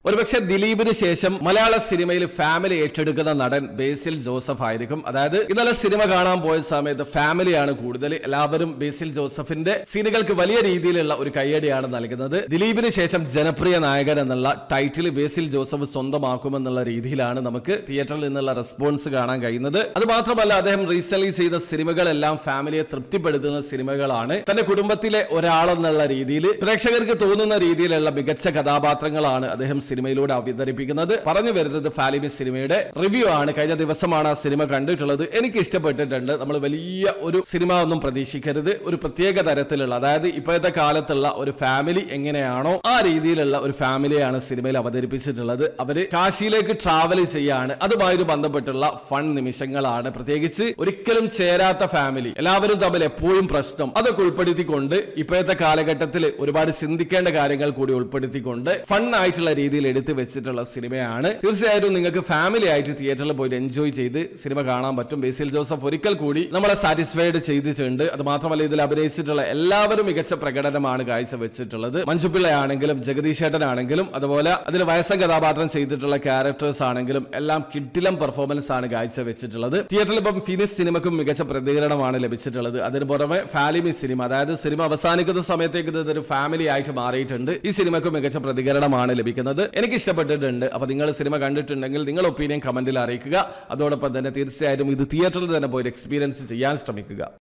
ഒരുപക്ഷെ ദിലീപിന് ശേഷം മലയാള സിനിമയിൽ ഫാമിലി ഏറ്റെടുക്കുന്ന നടൻ ബേസിൽ ജോസഫ് ആയിരിക്കും അതായത് ഇന്നലെ സിനിമ കാണാൻ പോയ സമയത്ത് ഫാമിലിയാണ് കൂടുതൽ എല്ലാവരും ബേസിൽ ജോസഫിന്റെ സീനുകൾക്ക് വലിയ രീതിയിലുള്ള ഒരു കയ്യടിയാണ് നൽകുന്നത് ദിലീപിന് ശേഷം ജനപ്രിയ നായകൻ എന്നുള്ള ടൈറ്റിൽ ബേസിൽ ജോസഫ് സ്വന്തമാക്കുമെന്നുള്ള രീതിയിലാണ് നമുക്ക് തിയേറ്ററിൽ നിന്നുള്ള റെസ്പോൺസ് കാണാൻ കഴിയുന്നത് അത് മാത്രമല്ല അദ്ദേഹം റീസെന്റ് ചെയ്ത സിനിമകളെല്ലാം ഫാമിലിയെ തൃപ്തിപ്പെടുത്തുന്ന സിനിമകളാണ് തന്റെ കുടുംബത്തിലെ ഒരാളെന്നുള്ള രീതിയിൽ പ്രേക്ഷകർക്ക് തോന്നുന്ന രീതിയിലുള്ള മികച്ച കഥാപാത്രങ്ങളാണ് അദ്ദേഹം സിനിമയിലൂടെ അവതരിപ്പിക്കുന്നത് പറഞ്ഞു വരുന്നത് ഫാലിമി സിനിമയുടെ റിവ്യൂ ആണ് കഴിഞ്ഞ ദിവസമാണ് ആ സിനിമ കണ്ടിട്ടുള്ളത് എനിക്ക് ഇഷ്ടപ്പെട്ടിട്ടുണ്ട് നമ്മൾ വലിയ ഒരു സിനിമ ഒന്നും പ്രതീക്ഷിക്കരുത് ഒരു പ്രത്യേക തരത്തിലുള്ള അതായത് ഇപ്പോഴത്തെ കാലത്തുള്ള ഒരു ഫാമിലി എങ്ങനെയാണോ ആ രീതിയിലുള്ള ഒരു ഫാമിലിയാണ് സിനിമയിൽ അവതരിപ്പിച്ചിട്ടുള്ളത് അവര് കാശിയിലേക്ക് ട്രാവൽ ചെയ്യാണ് അതുമായി ബന്ധപ്പെട്ടുള്ള ഫൺ നിമിഷങ്ങളാണ് പ്രത്യേകിച്ച് ഒരിക്കലും ചേരാത്ത ഫാമിലി എല്ലാവരും തമ്മിൽ എപ്പോഴും പ്രശ്നം അതൊക്കെ ഉൾപ്പെടുത്തിക്കൊണ്ട് ഇപ്പോഴത്തെ കാലഘട്ടത്തിൽ ഒരുപാട് ചിന്തിക്കേണ്ട കാര്യങ്ങൾ കൂടി ഉൾപ്പെടുത്തിക്കൊണ്ട് ഫൺ ആയിട്ടുള്ള രീതിയിൽ എടുത്തു വെച്ചിട്ടുള്ള സിനിമയാണ് തീർച്ചയായിട്ടും നിങ്ങൾക്ക് ഫാമിലി ആയിട്ട് തിയേറ്ററിൽ പോയിട്ട് എൻജോയ് ചെയ്ത് സിനിമ കാണാൻ പറ്റും ബേസിൽ ജോസഫ് ഒരിക്കൽ കൂടി നമ്മളെ സാറ്റിസ്ഫൈഡ് ചെയ്തിട്ടുണ്ട് അത് മാത്രമല്ല ഇതിൽ അഭിനയിച്ചിട്ടുള്ള എല്ലാവരും മികച്ച പ്രകടനമാണ് കാഴ്ചവെച്ചിട്ടുള്ളത് മഞ്ജുപിള്ള ആണെങ്കിലും ജഗദീഷ് ചേട്ടനാണെങ്കിലും അതുപോലെ അതിൽ വയസ്സൻ കഥാപാത്രം ചെയ്തിട്ടുള്ള ക്യാരക്ടേഴ്സ് ആണെങ്കിലും എല്ലാം കിഡിലം പെർഫോമൻസ് ആണ് കാഴ്ചവെച്ചിട്ടുള്ളത് തിയേറ്ററിൽ ഇപ്പം ഫിനിഷ് സിനിമക്കും മികച്ച പ്രതികരണമാണ് ലഭിച്ചിട്ടുള്ളത് അതിന് പുറമെ ഫാലിമി സിനിമ അതായത് സിനിമ അവസാനിക്കുന്ന സമയത്തേക്ക് ഇത് ഒരു ഫാമിലി ആയിട്ട് മാറിയിട്ടുണ്ട് ഈ സിനിമക്ക് മികച്ച പ്രതികരണമാണ് ലഭിക്കുന്നത് എനിക്ക് ഇഷ്ടപ്പെട്ടിട്ടുണ്ട് അപ്പൊ നിങ്ങൾ സിനിമ കണ്ടിട്ടുണ്ടെങ്കിൽ നിങ്ങളുടെ ഒപ്പീനിയൻ കമന്റിൽ അറിയിക്കുക അതോടൊപ്പം തന്നെ തീർച്ചയായിട്ടും ഇത് തിയേറ്ററിൽ തന്നെ പോയി എക്സ്പീരിയൻസ് ചെയ്യാൻ ശ്രമിക്കുക